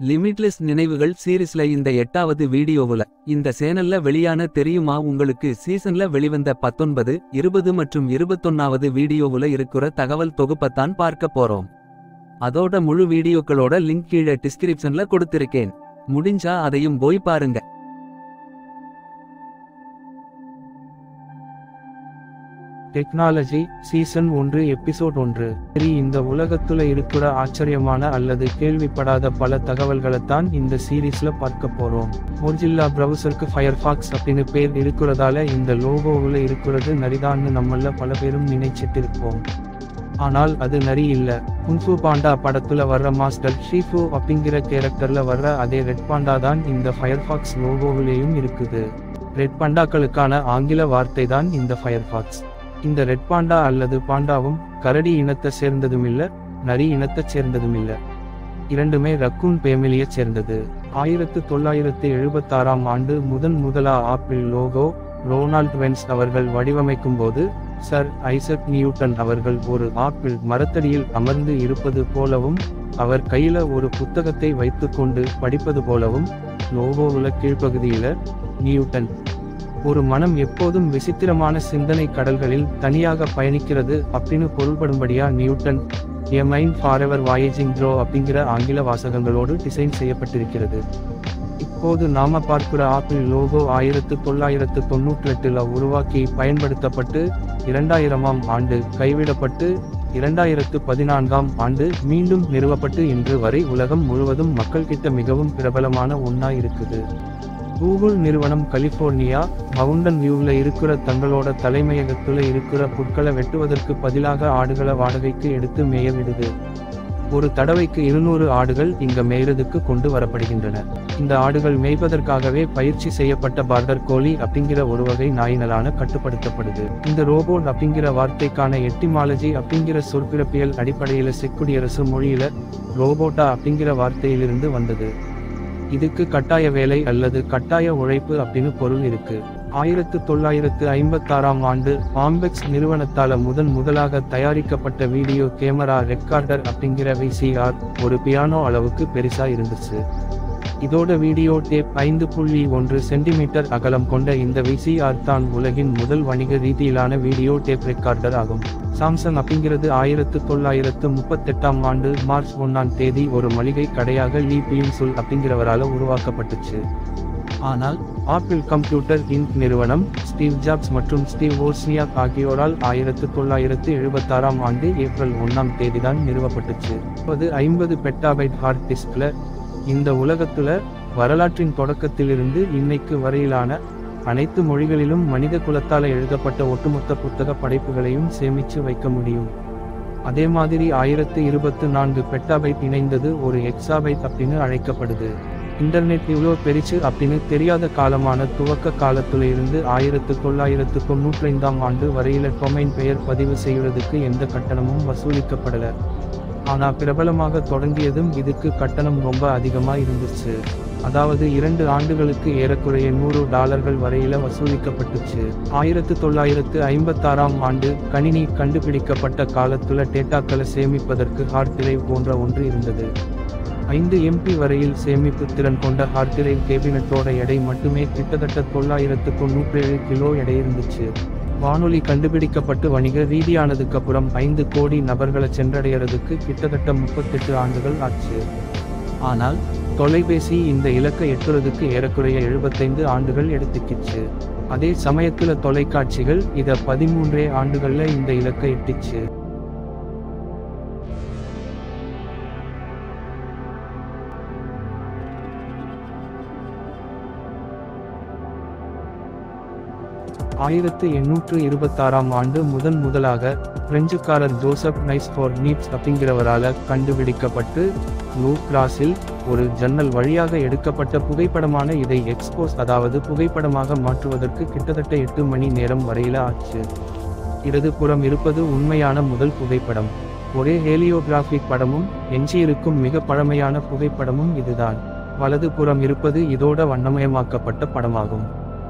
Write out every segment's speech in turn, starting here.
limitless நினைவுகள் சீரிஸ்ல இந்த எட்டாவது வீடியோவுல இந்த சேனல்ல வெளியான தெரியுமா உங்களுக்கு சீசன்ல வெளிவந்த பத்தொன்பது இருபது மற்றும் இருபத்தொன்னாவது வீடியோவுல இருக்கிற தகவல் தொகுப்பத்தான் பார்க்க போறோம் அதோட முழு வீடியோக்களோட லிங்க் கீழே டிஸ்கிரிப்ஷன்ல கொடுத்திருக்கேன் முடிஞ்சா அதையும் போய் பாருங்க டெக்னாலஜி சீசன் ஒன்று எபிசோட் ஒன்று சரி இந்த உலகத்துல இருக்கிற ஆச்சரியமான அல்லது கேள்விப்படாத பல தகவல்களைத்தான் இந்த சீரீஸ்ல பார்க்க போறோம் மொஜில்லா பிரவுசருக்கு ஃபயர்ஃபாக்ஸ் அப்படின்னு பேர் இருக்கிறதால இந்த லோகோவில் இருக்கிறது நரிதான்னு நம்மள பல பேரும் நினைச்சிட்டு இருப்போம் ஆனால் அது நரி இல்ல குன்ஃபு பாண்டா படத்துல வர்ற மாஸ்டர் ஷீஃபு அப்படிங்கிற கேரக்டர்ல வர்ற அதே ரெட் பாண்டா தான் இந்த ஃபயர்ஃபாக்ஸ் லோகோவிலேயும் இருக்குது ரெட் பாண்டாக்களுக்கான ஆங்கில வார்த்தை தான் இந்த ஃபயர்ஃபாக்ஸ் இந்த ரெட் பாண்டா அல்லது பாண்டாவும் கரடி இனத்தை சேர்ந்ததுமில்ல நரி இனத்தைச் சேர்ந்ததுமில்ல இரண்டுமே ரக்கூன் பேமிலியைச் சேர்ந்தது ஆயிரத்து தொள்ளாயிரத்து எழுபத்தாறாம் ஆண்டு முதன் முதலா ஆப்பிள் லோகோ ரோனால்ட் வென்ஸ் அவர்கள் வடிவமைக்கும் போது சர் ஐசக் நியூட்டன் அவர்கள் ஒரு ஆப்பிள் மரத்தடியில் அமர்ந்து இருப்பது போலவும் அவர் கையில ஒரு புத்தகத்தை வைத்துக்கொண்டு படிப்பது போலவும் லோகோவுல கீழ்ப்பகுதியில நியூட்டன் ஒரு மனம் எப்போதும் விசித்திரமான சிந்தனை கடல்களில் தனியாக பயணிக்கிறது அப்படின்னு பொருள்படும்படியா Newton a mind for ever voyaging through அப்படிங்கிற ஆங்கில வாசகங்களோடு டிசைன் செய்யப்பட்டிருக்கிறது இப்போது நாம பார்க்கிற ஆப்பிள் லோகோ ஆயிரத்து தொள்ளாயிரத்து தொண்ணூற்றி எட்டுல உருவாக்கி பயன்படுத்தப்பட்டு இரண்டாயிரமாம் ஆண்டு கைவிடப்பட்டு இரண்டாயிரத்து பதினான்காம் ஆண்டு மீண்டும் நிறுவப்பட்டு இன்று வரை உலகம் முழுவதும் மக்கள்கிட்ட மிகவும் பிரபலமான ஒண்ணா இருக்குது கூகுள் நிறுவனம் கலிபோர்னியா மவுண்டன் வியூவில் இருக்கிற தங்களோட தலைமையகத்துல இருக்கிற புற்களை வெட்டுவதற்கு பதிலாக ஆடுகளை வாடகைக்கு எடுத்து மேய விடுது ஒரு தடவைக்கு இருநூறு ஆடுகள் இங்க மேய்றதுக்கு கொண்டு வரப்படுகின்றன இந்த ஆடுகள் மேய்ப்பதற்காகவே பயிற்சி செய்யப்பட்ட பார்டர் கோலி அப்படிங்கிற ஒரு வகை நாயினலான கட்டுப்படுத்தப்படுது இந்த ரோபோட் அப்படிங்கிற வார்த்தைக்கான எட்டிமாலஜி அப்படிங்கிற சொற்பிறப்பியல் அடிப்படையில செக்குடியரசு மொழியில ரோபோட்டா அப்படிங்கிற வார்த்தையிலிருந்து வந்தது இதுக்கு கட்டாய வேலை அல்லது கட்டாய உழைப்பு அப்படின்னு பொருள் இருக்கு ஆயிரத்து தொள்ளாயிரத்து ஐம்பத்தாறாம் ஆண்டு பாம்பெக்ஸ் நிறுவனத்தால முதன் முதலாக தயாரிக்கப்பட்ட வீடியோ கேமரா ரெக்கார்டர் அப்படிங்கிற விசிஆர் ஒரு பியானோ அளவுக்கு பெருசா இருந்துச்சு இதோட வீடியோ டேப் ஐந்து புள்ளி ஒன்று சென்டிமீட்டர் அகலம் கொண்ட இந்த விசிஆர் தான் உலகின் முதல் வணிக ரீதியிலான வீடியோ டேப் ரெக்கார்டர் ஆகும் சாம்சங் அப்படிங்கிறது ஆயிரத்து தொள்ளாயிரத்து முப்பத்தெட்டாம் ஆண்டு மார்ச் ஒன்னாம் தேதி ஒரு மளிகை கடையாக லீ பியூன்சுல் அப்படிங்கிறவரால உருவாக்கப்பட்டுச்சு ஆனால் ஆப்பிள் கம்ப்யூட்டர் இன்க் நிறுவனம் ஸ்டீவ் ஜாப்ஸ் மற்றும் ஸ்டீவ் ஓர்ஸ்னியாக் ஆகியோரால் ஆயிரத்து தொள்ளாயிரத்து எழுபத்தாறாம் ஆண்டு ஏப்ரல் ஒன்னாம் தேதிதான் நிறுவப்பட்டுச்சு அது ஐம்பது பெட்டாபைட் ஹார்ட் டிஸ்க்ல இந்த உலகத்துல வரலாற்றின் தொடக்கத்திலிருந்து இன்னைக்கு வரையிலான அனைத்து மொழிகளிலும் மனித குலத்தால எழுதப்பட்ட ஒட்டுமொத்த புத்தக படைப்புகளையும் சேமிச்சு வைக்க முடியும் அதே மாதிரி ஆயிரத்து இருபத்து நான்கு பெட்டாபைட் இணைந்தது ஒரு எக்ஸாபைட் அப்படின்னு அழைக்கப்படுது இன்டர்நெட் இவ்வளோ பெரிச்சு அப்படின்னு தெரியாத காலமான துவக்க காலத்துல இருந்து ஆயிரத்து தொள்ளாயிரத்து தொண்ணூற்றி ஐந்தாம் ஆண்டு வரையில டொமைன் பெயர் பதிவு செய்வதற்கு எந்த கட்டணமும் வசூலிக்கப்படல ஆனா பிரபலமாக தொடங்கியதும் இதுக்கு கட்டணம் ரொம்ப அதிகமா இருந்துச்சு அதாவது இரண்டு ஆண்டுகளுக்கு ஏறக்குறைய நூறு டாலர்கள் வரையில வசூலிக்கப்பட்டுச்சு ஆயிரத்து தொள்ளாயிரத்து ஐம்பத்தாறாம் ஆண்டு கணினி கண்டுபிடிக்கப்பட்ட காலத்துல டேட்டாக்களை சேமிப்பதற்கு ஹார்ட் டிரைவ் போன்ற ஒன்று இருந்தது ஐந்து எம்பி வரையில் சேமிப்பு திறன் கொண்ட ஹார்ட் டிரைவ் கேபினட்டோட எடை மட்டுமே கிட்டத்தட்ட தொள்ளாயிரத்து தொண்ணூற்றேழு கிலோ எடை இருந்துச்சு வானொலி கண்டுபிடிக்கப்பட்டு வணிக ரீதியானதுக்கு அப்புறம் ஐந்து கோடி நபர்களை சென்றடையறதுக்கு கிட்டத்தட்ட முப்பத்தெட்டு ஆண்டுகள் ஆச்சு ஆனால் தொலைபேசி இந்த இலக்கை எட்டுறதுக்கு ஏறக்குறைய எழுபத்தைந்து ஆண்டுகள் எடுத்துக்கிச்சு அதே சமயத்துல தொலைக்காட்சிகள் இத பதிமூன்றே ஆண்டுகள்ல இந்த இலக்கை எட்டிச்சு ஆயிரத்து எண்ணூற்று இருபத்தாறாம் ஆண்டு முதன் முதலாக பிரெஞ்சுக்காரர் ஜோசப் நைஸ் ஃபார் நீப்ஸ் அப்படிங்கிறவரால கண்டுபிடிக்கப்பட்டு லூ கிராஸில் ஒரு ஜன்னல் வழியாக எடுக்கப்பட்ட புகைப்படமான இதை எக்ஸ்போஸ் அதாவது புகைப்படமாக மாற்றுவதற்கு கிட்டத்தட்ட எட்டு மணி நேரம் வரையில ஆச்சு இடது புறம் இருப்பது உண்மையான முதல் புகைப்படம் ஒரே ஹேலியோகிராஃபிக் படமும் எஞ்சியிருக்கும் மிக பழமையான புகைப்படமும் இதுதான் வலது புறம் இருப்பது இதோட வண்ணமயமாக்கப்பட்ட படமாகும்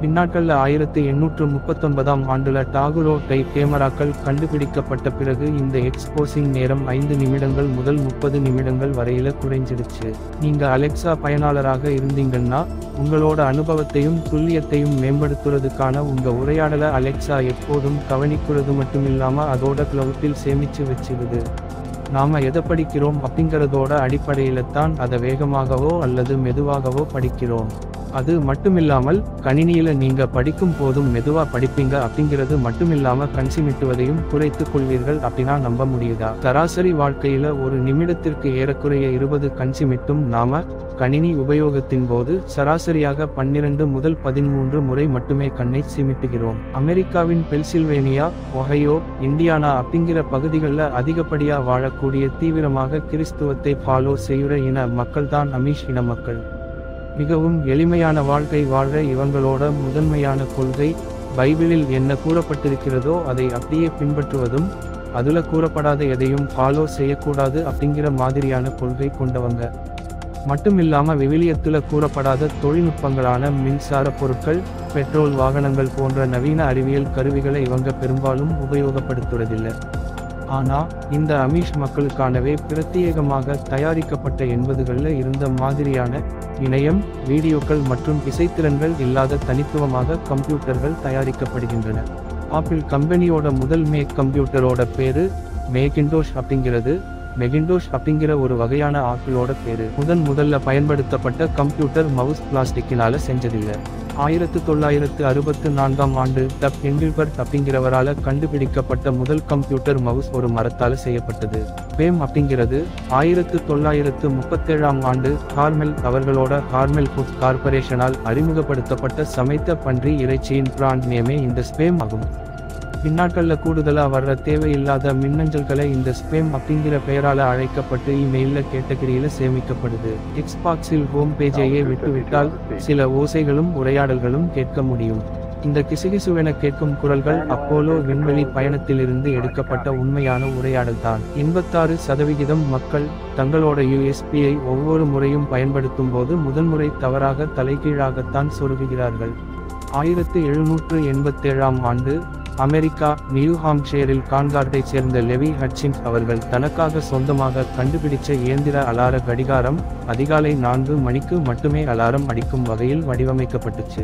பின்னாட்கள்ல ஆயிரத்து எண்ணூற்று முப்பத்தொன்பதாம் ஆண்டுல டாகுலோ டைப் கேமராக்கள் கண்டுபிடிக்கப்பட்ட பிறகு இந்த எக்ஸ்போசிங் நேரம் ஐந்து நிமிடங்கள் முதல் முப்பது நிமிடங்கள் வரையில குறைஞ்சிடுச்சு நீங்க அலெக்சா பயனாளராக இருந்தீங்கன்னா உங்களோட அனுபவத்தையும் துல்லியத்தையும் மேம்படுத்துறதுக்கான உங்க உரையாடலை அலெக்சா எப்போதும் கவனிக்கிறது மட்டுமில்லாம அதோட கிளவுட்டில் சேமிச்சு வச்சிருது நாம எதை படிக்கிறோம் அப்படிங்கறதோட அடிப்படையில தான் அதை வேகமாகவோ அல்லது மெதுவாகவோ படிக்கிறோம் அது மட்டுமில்லாமல் கணினியில நீங்க படிக்கும் போதும் மெதுவா படிப்பீங்க அப்படிங்கிறது மட்டுமில்லாம கன்சிமிட்டுவதையும் குறைத்துக் கொள்வீர்கள் அப்படின்னா நம்ப முடியுதா சராசரி வாழ்க்கையில ஒரு நிமிடத்திற்கு ஏறக்குறைய இருபது கன்சிமிட்டும் நாம கணினி உபயோகத்தின் போது சராசரியாக பன்னிரண்டு முதல் பதிமூன்று முறை மட்டுமே கண்ணை சிமிட்டுகிறோம் அமெரிக்காவின் பென்சில்வேனியா ஒஹையோ இந்தியானா அப்படிங்கிற பகுதிகளில் அதிகப்படியா வாழக்கூடிய தீவிரமாக கிறிஸ்துவத்தை ஃபாலோ செய்கிற இன மக்கள் தான் அமீஷ் இன மக்கள் மிகவும் எளிமையான வாழ்க்கை வாழ இவங்களோட முதன்மையான கொள்கை பைபிளில் என்ன கூறப்பட்டிருக்கிறதோ அதை அப்படியே பின்பற்றுவதும் அதுல கூறப்படாத எதையும் ஃபாலோ செய்யக்கூடாது அப்படிங்கிற மாதிரியான கொள்கை கொண்டவங்க மட்டுமில்லாம விவிலியத்துல கூறப்படாத தொழில்நுட்பங்களான மின்சார பொருட்கள் பெட்ரோல் வாகனங்கள் போன்ற நவீன அறிவியல் கருவிகளை இவங்க பெரும்பாலும் உபயோகப்படுத்துவதில்லை ஆனா இந்த அமீஷ் மக்களுக்கானவே பிரத்யேகமாக தயாரிக்கப்பட்ட எண்பதுகளில் இருந்த மாதிரியான இணையம் வீடியோக்கள் மற்றும் இசைத்திறன்கள் இல்லாத தனித்துவமாக கம்ப்யூட்டர்கள் தயாரிக்கப்படுகின்றன ஆப்பிள் கம்பெனியோட முதல் மேக் கம்ப்யூட்டரோட பேரு மேகிண்டோஷ் அப்படிங்கிறது மெகிண்டோஷ் அப்படிங்கிற ஒரு வகையான ஆப்பிளோட பேரு முதன் முதல்ல பயன்படுத்தப்பட்ட கம்ப்யூட்டர் மவுஸ் பிளாஸ்டிக்கினால செஞ்சதில்லை ஆயிரத்து தொள்ளாயிரத்து அறுபத்து நான்காம் ஆண்டு டப் எங்கில்பர்ட் அப்படிங்கிறவரால கண்டுபிடிக்கப்பட்ட முதல் கம்ப்யூட்டர் மவுஸ் ஒரு மரத்தால செய்யப்பட்டது பேம் அப்படிங்கிறது ஆயிரத்து தொள்ளாயிரத்து முப்பத்தேழாம் ஆண்டு ஹார்மெல் அவர்களோட ஹார்மெல் ஃபுட் கார்பரேஷனால் அறிமுகப்படுத்தப்பட்ட சமைத்த பன்றி இறைச்சியின் பிராண்ட் நேமே இந்த ஸ்பேம் ஆகும் பின்னாட்கள்ல கூடுதலா வர்ற தேவையில்லாத மின்னஞ்சல்களை இந்த ஸ்பேம் அப்படிங்கிற பெயரால அழைக்கப்பட்டு இமெயில்ல கேட்டகரியில சேமிக்கப்படுது எக்ஸ்பாக்ஸில் ஹோம் பேஜையே விட்டுவிட்டால் சில ஓசைகளும் உரையாடல்களும் கேட்க முடியும் இந்த கிசுகிசுவென கேட்கும் குரல்கள் அப்போலோ விண்வெளி பயணத்திலிருந்து எடுக்கப்பட்ட உண்மையான உரையாடல் தான் எண்பத்தாறு சதவிகிதம் மக்கள் தங்களோட யூஎஸ்பியை ஒவ்வொரு முறையும் பயன்படுத்தும் போது முதன்முறை தவறாக தலைகீழாகத்தான் சொருகுகிறார்கள் ஆயிரத்து எழுநூற்று எண்பத்தேழாம் ஆண்டு அமெரிக்கா நியூ ஹாம்ஷேரில் கான்கார்டைச் சேர்ந்த லெவி ஹட்சின்ஸ் அவர்கள் தனக்காக சொந்தமாக கண்டுபிடிச்ச இயந்திர அலார கடிகாரம் அதிகாலை நான்கு மணிக்கு மட்டுமே அலாரம் அடிக்கும் வகையில் வடிவமைக்கப்பட்டுச்சு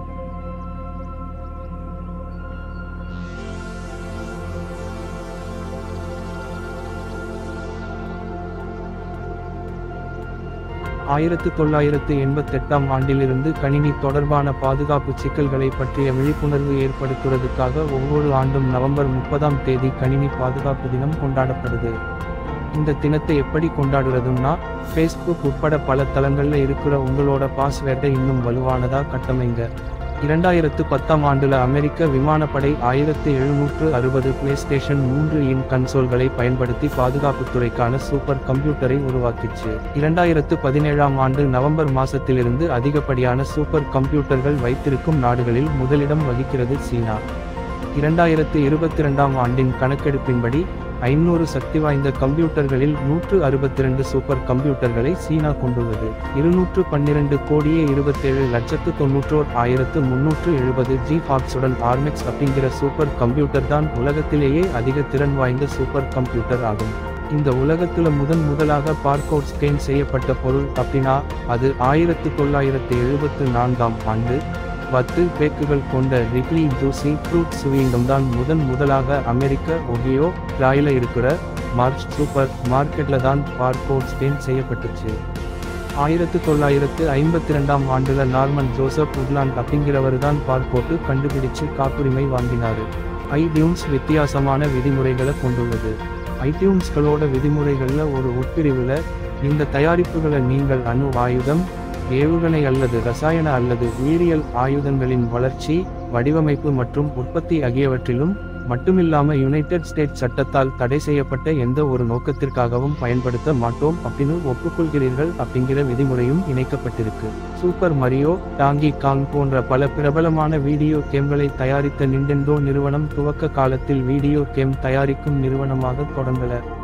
ஆயிரத்து தொள்ளாயிரத்து எண்பத்தெட்டாம் ஆண்டிலிருந்து கணினி தொடர்பான பாதுகாப்பு சிக்கல்களை பற்றிய விழிப்புணர்வு ஏற்படுத்துவதற்காக ஒவ்வொரு ஆண்டும் நவம்பர் முப்பதாம் தேதி கணினி பாதுகாப்பு தினம் கொண்டாடப்படுது இந்த தினத்தை எப்படி கொண்டாடுறதுன்னா ஃபேஸ்புக் உட்பட பல தளங்கள்ல இருக்கிற உங்களோட பாஸ்வேர்டை இன்னும் வலுவானதா கட்டமைங்க இரண்டாயிரத்து பத்தாம் ஆண்டுல அமெரிக்க விமானப்படை ஆயிரத்து எழுநூற்று அறுபது பிளே ஸ்டேஷன் மூன்று இன் கன்சோல்களை பயன்படுத்தி பாதுகாப்புத் துறைக்கான சூப்பர் கம்ப்யூட்டரை உருவாக்கிச்சு இரண்டாயிரத்து பதினேழாம் ஆண்டு நவம்பர் மாசத்திலிருந்து அதிகப்படியான சூப்பர் கம்ப்யூட்டர்கள் வைத்திருக்கும் நாடுகளில் முதலிடம் வகிக்கிறது சீனா இரண்டாயிரத்து இருபத்தி ரெண்டாம் ஆண்டின் கணக்கெடுப்பின்படி ஐநூறு சக்தி வாய்ந்த கம்ப்யூட்டர்களில் நூற்று அறுபத்தி ரெண்டு சூப்பர் கம்ப்யூட்டர்களை சீனா கொண்டுள்ளது இருநூற்று பன்னிரண்டு கோடியே இருபத்தேழு லட்சத்து தொன்னூற்றோர் ஆயிரத்து முன்னூற்று எழுபது ஜி ஹாக்ஸுடன் ஆர்மெக்ஸ் அப்படிங்கிற சூப்பர் கம்ப்யூட்டர் தான் உலகத்திலேயே அதிக திறன் வாய்ந்த சூப்பர் கம்ப்யூட்டர் ஆகும் இந்த உலகத்துல முதன் முதலாக பார்கோட் ஸ்கேன் செய்யப்பட்ட பொருள் அப்படின்னா அது ஆயிரத்து தொள்ளாயிரத்து எழுபத்து நான்காம் ஆண்டு பத்து பேக்குகள் கொண்ட ரிக்லி ஜூசி ஃப்ரூட் சுவீங்கம் தான் முதன் முதலாக அமெரிக்க ஒகியோ ராயில இருக்கிற மார்ச் சூப்பர் மார்க்கெட்ல தான் பார்கோட் ஸ்கேன் செய்யப்பட்டுச்சு ஆயிரத்து தொள்ளாயிரத்து ஐம்பத்தி ரெண்டாம் ஆண்டுல நார்மன் ஜோசப் உட்லாண்ட் அப்படிங்கிறவர் தான் பார்கோட்டு கண்டுபிடிச்சு காப்புரிமை வாங்கினாரு ஐடியூன்ஸ் வித்தியாசமான விதிமுறைகளை கொண்டுள்ளது ஐடியூன்ஸ்களோட விதிமுறைகள்ல ஒரு உட்பிரிவுல இந்த தயாரிப்புகளை நீங்கள் அணு ஆயுதம் ஏவுகணை அல்லது ரசாயன அல்லது உயிரியல் ஆயுதங்களின் வளர்ச்சி வடிவமைப்பு மற்றும் உற்பத்தி ஆகியவற்றிலும் மட்டுமில்லாம யுனைடெட் ஸ்டேட்ஸ் சட்டத்தால் தடை செய்யப்பட்ட எந்த ஒரு நோக்கத்திற்காகவும் பயன்படுத்த மாட்டோம் அப்படின்னு ஒப்புக்கொள்கிறீர்கள் அப்படிங்கிற விதிமுறையும் இணைக்கப்பட்டிருக்கு சூப்பர் மரியோ டாங்கி காங் போன்ற பல பிரபலமான வீடியோ கேம்களை தயாரித்த நிண்டெண்டோ நிறுவனம் துவக்க காலத்தில் வீடியோ கேம் தயாரிக்கும் நிறுவனமாக தொடங்கல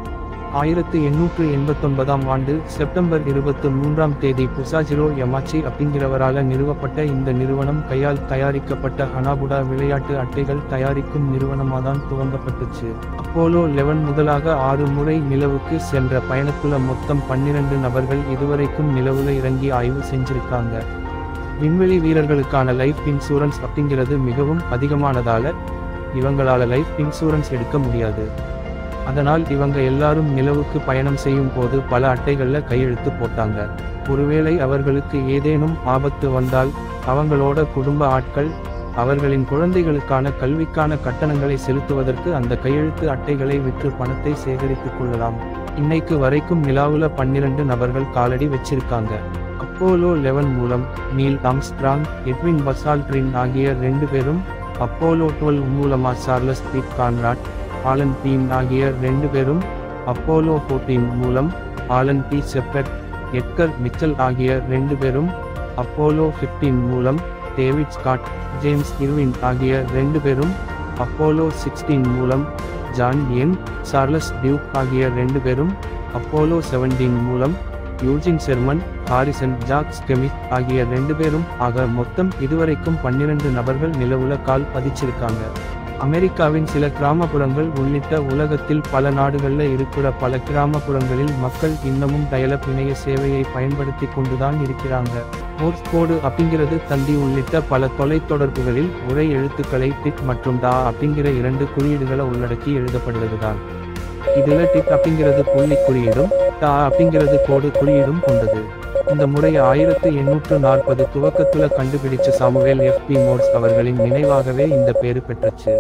ஆயிரத்து எண்ணூற்று எண்பத்தொன்பதாம் ஆண்டு செப்டம்பர் இருபத்து மூன்றாம் தேதி புசாஜிரோ யமாச்சி அப்படிங்கிறவரால நிறுவப்பட்ட இந்த நிறுவனம் கையால் தயாரிக்கப்பட்ட ஹனாபுடா விளையாட்டு அட்டைகள் தயாரிக்கும் நிறுவனமாதான் துவங்கப்பட்டுச்சு அப்போலோ லெவன் முதலாக ஆறு முறை நிலவுக்கு சென்ற பயணத்துல மொத்தம் பன்னிரண்டு நபர்கள் இதுவரைக்கும் நிலவுல இறங்கி ஆய்வு செஞ்சிருக்காங்க விண்வெளி வீரர்களுக்கான லைஃப் இன்சூரன்ஸ் அப்படிங்கிறது மிகவும் அதிகமானதால இவங்களால லைஃப் இன்சூரன்ஸ் எடுக்க முடியாது அதனால் இவங்க எல்லாரும் நிலவுக்கு பயணம் செய்யும் போது பல அட்டைகள்ல கையெழுத்து போட்டாங்க ஒருவேளை அவர்களுக்கு ஏதேனும் ஆபத்து வந்தால் அவங்களோட குடும்ப ஆட்கள் அவர்களின் குழந்தைகளுக்கான கல்விக்கான கட்டணங்களை செலுத்துவதற்கு அந்த கையெழுத்து அட்டைகளை விற்று பணத்தை சேகரித்துக் கொள்ளலாம் இன்னைக்கு வரைக்கும் நிலாவுல பன்னிரண்டு நபர்கள் காலடி வச்சிருக்காங்க அப்போலோ லெவன் மூலம் நீல் ஆம்ஸ்ட்ராங் எட்வின் பசால்ட்ரின் ஆகிய ரெண்டு பேரும் அப்போலோ டுவெல் மூலமா Charles Pete Conrad Alan Bean ஆகிய ரெண்டு பேரும் அப்போலோ 14 மூலம் Alan B Shepard Edgar Mitchell ஆகிய ரெண்டு பேரும் அப்போலோ 15 மூலம் டேவிட் ஸ்காட் ஜேம்ஸ் இர்வின் ஆகிய ரெண்டு பேரும் அப்போலோ 16 மூலம் ஜான் என் சார்லஸ் டியூக் ஆகிய ரெண்டு பேரும் அப்போலோ 17 மூலம் Eugene Cernan Harrison Jack Schmitt ஆகிய ரெண்டு பேரும் ஆக மொத்தம் இதுவரைக்கும் பன்னிரண்டு நபர்கள் நிலவுல கால் பதிச்சிருக்காங்க அமெரிக்காவின் சில கிராமப்புறங்கள் உள்ளிட்ட உலகத்தில் பல நாடுகள்ல இருக்கிற பல கிராமப்புறங்களில் மக்கள் இன்னமும் டயலப் இணைய சேவையை பயன்படுத்தி கொண்டுதான் இருக்கிறாங்க மோர்ஸ் கோடு அப்படிங்கிறது தந்தி உள்ளிட்ட பல தொலைத்தொடர்புகளில் உரை எழுத்துக்களை டிக் மற்றும் டா அப்படிங்கிற இரண்டு குறியீடுகளை உள்ளடக்கி எழுதப்படுவதுதான் இதுல டிக் அப்படிங்கிறது புள்ளி குறியீடும் டா அப்படிங்கிறது கோடு குறியீடும் கொண்டது இந்த முறையை ஆயிரத்து எண்ணூற்று நாற்பது துவக்கத்துல கண்டுபிடிச்ச சாமுவேல் எஃப் பி மோர்ஸ் அவர்களின் நினைவாகவே இந்த பேரு பெற்றுச்சு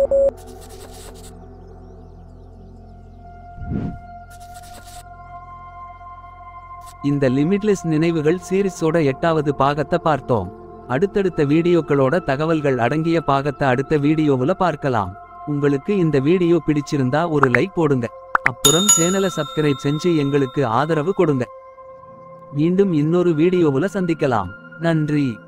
இந்த லிமிட்லெஸ் நினைவுகள் சீரிஸோட எட்டாவது பாகத்தை பார்த்தோம் அடுத்தடுத்த வீடியோக்களோட தகவல்கள் அடங்கிய பாகத்தை அடுத்த வீடியோவுல பார்க்கலாம் உங்களுக்கு இந்த வீடியோ பிடிச்சிருந்தா ஒரு லைக் போடுங்க அப்புறம் சேனலை சப்ஸ்கிரைப் செஞ்சு எங்களுக்கு ஆதரவு கொடுங்க மீண்டும் இன்னொரு வீடியோவுல சந்திக்கலாம் நன்றி